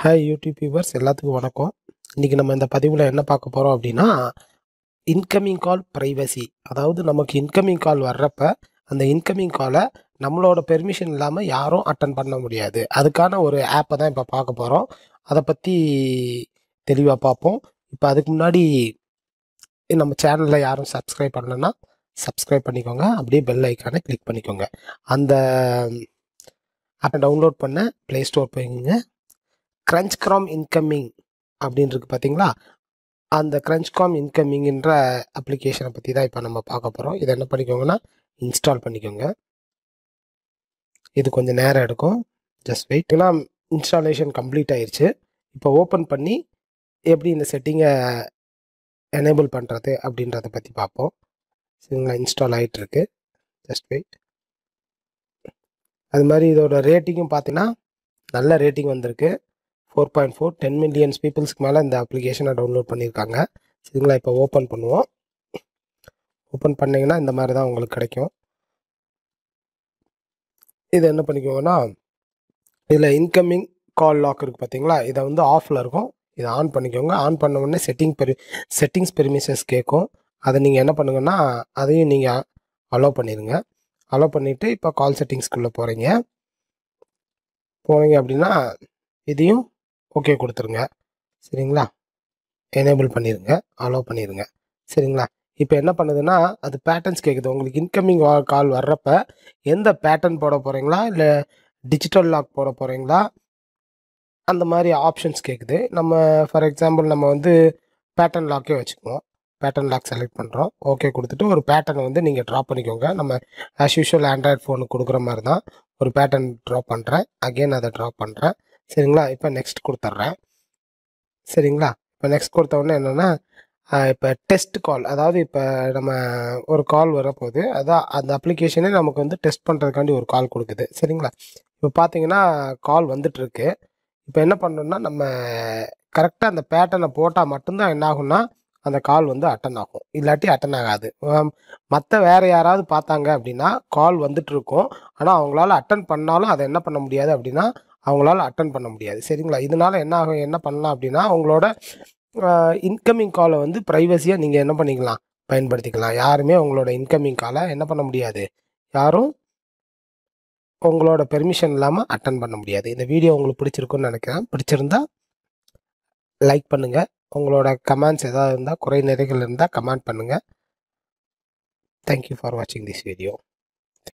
hi YouTube viewers எல்லாத்துக்கும் வணக்கம் இன்றைக்கி நம்ம இந்த பதிவில் என்ன பார்க்க போகிறோம் அப்படின்னா இன்கமிங் கால் ப்ரைவசி அதாவது நமக்கு இன்கமிங் கால் வர்றப்ப அந்த இன்கமிங் காலை நம்மளோட பெர்மிஷன் இல்லாமல் யாரும் அட்டன் பண்ண முடியாது அதுக்கான ஒரு ஆப்பை தான் இப்போ பார்க்க போகிறோம் அதை பற்றி தெளிவாக பார்ப்போம் இப்போ அதுக்கு முன்னாடி நம்ம சேனலில் யாரும் சப்ஸ்கிரைப் பண்ணலன்னா சப்ஸ்கிரைப் பண்ணிக்கோங்க அப்படியே பெல் ஐக்கானை கிளிக் பண்ணிக்கோங்க அந்த ஆப்பை டவுன்லோட் பண்ண ப்ளே ஸ்டோர் போய்ங்க கிரன்ச் கிராம் இன்கமிங் அப்படின்னு இருக்கு பார்த்தீங்களா அந்த கிரன்ச் காம் இன்கமிங்ன்ற அப்ளிகேஷனை பற்றி தான் இப்போ நம்ம பார்க்க போகிறோம் இதை என்ன பண்ணிக்கோங்கன்னா இன்ஸ்டால் பண்ணிக்கோங்க இது கொஞ்சம் நேரம் எடுக்கும் ஜஸ்ட் வெயிட் ஏன்னா இன்ஸ்டாலேஷன் கம்ப்ளீட் ஆயிடுச்சு இப்போ ஓப்பன் பண்ணி எப்படி இந்த செட்டிங்கை எனேபிள் பண்ணுறது அப்படின்றத பற்றி பார்ப்போம் சரிங்களா இன்ஸ்டால் ஆகிட்டுருக்கு ஜஸ்ட் வெயிட் அது மாதிரி இதோட ரேட்டிங்கும் பார்த்தீங்கன்னா நல்ல ரேட்டிங் வந்திருக்கு four point four ten millions பீப்புள்ஸ்க்கு மேலே இந்த அப்ளிகேஷனை டவுன்லோட் பண்ணியிருக்காங்க சரிங்களா இப்போ ஓப்பன் பண்ணுவோம் ஓப்பன் பண்ணிங்கன்னா இந்த மாதிரி தான் உங்களுக்கு கிடைக்கும் இது என்ன பண்ணிக்கோங்கன்னா இதில் இன்கமிங் கால் லாக் இருக்குது பார்த்தீங்களா இதை வந்து ஆஃபில் இருக்கும் இதை ஆன் பண்ணிக்கோங்க ஆன் பண்ண உடனே செட்டிங் பெரி செட்டிங்ஸ் பெர்மிஷன்ஸ் கேட்கும் அதை நீங்கள் என்ன பண்ணுங்கன்னா அதையும் நீங்கள் அலோவ் பண்ணிடுங்க அலோவ் பண்ணிவிட்டு இப்போ கால் செட்டிங்ஸ்குள்ளே போகிறீங்க போனீங்க அப்படின்னா இதையும் ஓகே கொடுத்துருங்க சரிங்களா எனேபிள் பண்ணிடுங்க அலோவ் பண்ணிடுங்க சரிங்களா இப்போ என்ன பண்ணுதுன்னா அது பேட்டர்ன்ஸ் கேட்குது உங்களுக்கு இன்கமிங் கால் வர்றப்ப எந்த பேட்டர்ன் போட போகிறீங்களா இல்லை டிஜிட்டல் லாக் போட போகிறீங்களா அந்த மாதிரி ஆப்ஷன்ஸ் கேட்குது நம்ம ஃபார் எக்ஸாம்பிள் நம்ம வந்து பேட்டர்ன் லாக்கே வச்சுக்குவோம் பேட்டர்ன் லாக் செலக்ட் பண்ணுறோம் ஓகே கொடுத்துட்டு ஒரு பேட்டர்னை வந்து நீங்கள் ட்ரா பண்ணிக்கோங்க நம்ம ஆஸ் யூஷுவல் ஆண்ட்ராய்ட் ஃபோனுக்கு கொடுக்குற மாதிரி தான் ஒரு பேட்டர்ன் ட்ரா பண்ணுறேன் அகெயின் அதை ட்ரா பண்ணுறேன் சரிங்களா இப்போ நெக்ஸ்ட் கொடுத்துட்றேன் சரிங்களா இப்போ நெக்ஸ்ட் கொடுத்த உடனே என்னென்னா இப்போ டெஸ்ட் கால் அதாவது இப்போ நம்ம ஒரு கால் வரப்போகுது அதான் அந்த அப்ளிகேஷனே நமக்கு வந்து டெஸ்ட் பண்ணுறதுக்காண்டி ஒரு கால் கொடுக்குது சரிங்களா இப்போ பார்த்தீங்கன்னா கால் வந்துட்டுருக்கு இப்போ என்ன பண்ணணும்னா நம்ம கரெக்டாக அந்த பேட்டர்னை போட்டால் மட்டும்தான் என்ன ஆகும்னா அந்த கால் வந்து அட்டன் ஆகும் இல்லாட்டி அட்டன் ஆகாது மற்ற வேறு யாராவது பார்த்தாங்க அப்படின்னா கால் வந்துட்டு இருக்கும் ஆனால் அவங்களால அட்டன் பண்ணாலும் அதை என்ன பண்ண முடியாது அப்படின்னா அவங்களால அட்டன் பண்ண முடியாது சரிங்களா இதனால என்ன ஆகும் என்ன பண்ணலாம் அப்படின்னா அவங்களோட இன்கமிங் காலை வந்து ப்ரைவசியாக நீங்கள் என்ன பண்ணிக்கலாம் பயன்படுத்திக்கலாம் யாருமே உங்களோட இன்கமிங் காலை என்ன பண்ண முடியாது யாரும் உங்களோட பெர்மிஷன் இல்லாமல் அட்டன் பண்ண முடியாது இந்த வீடியோ உங்களுக்கு பிடிச்சிருக்குன்னு நினைக்கிறேன் பிடிச்சிருந்தா லைக் பண்ணுங்கள் உங்களோட கமெண்ட்ஸ் எதாவது இருந்தால் குறை நிறைகள் இருந்தால் கமெண்ட் பண்ணுங்கள் தேங்க்யூ ஃபார் வாட்சிங் திஸ் வீடியோ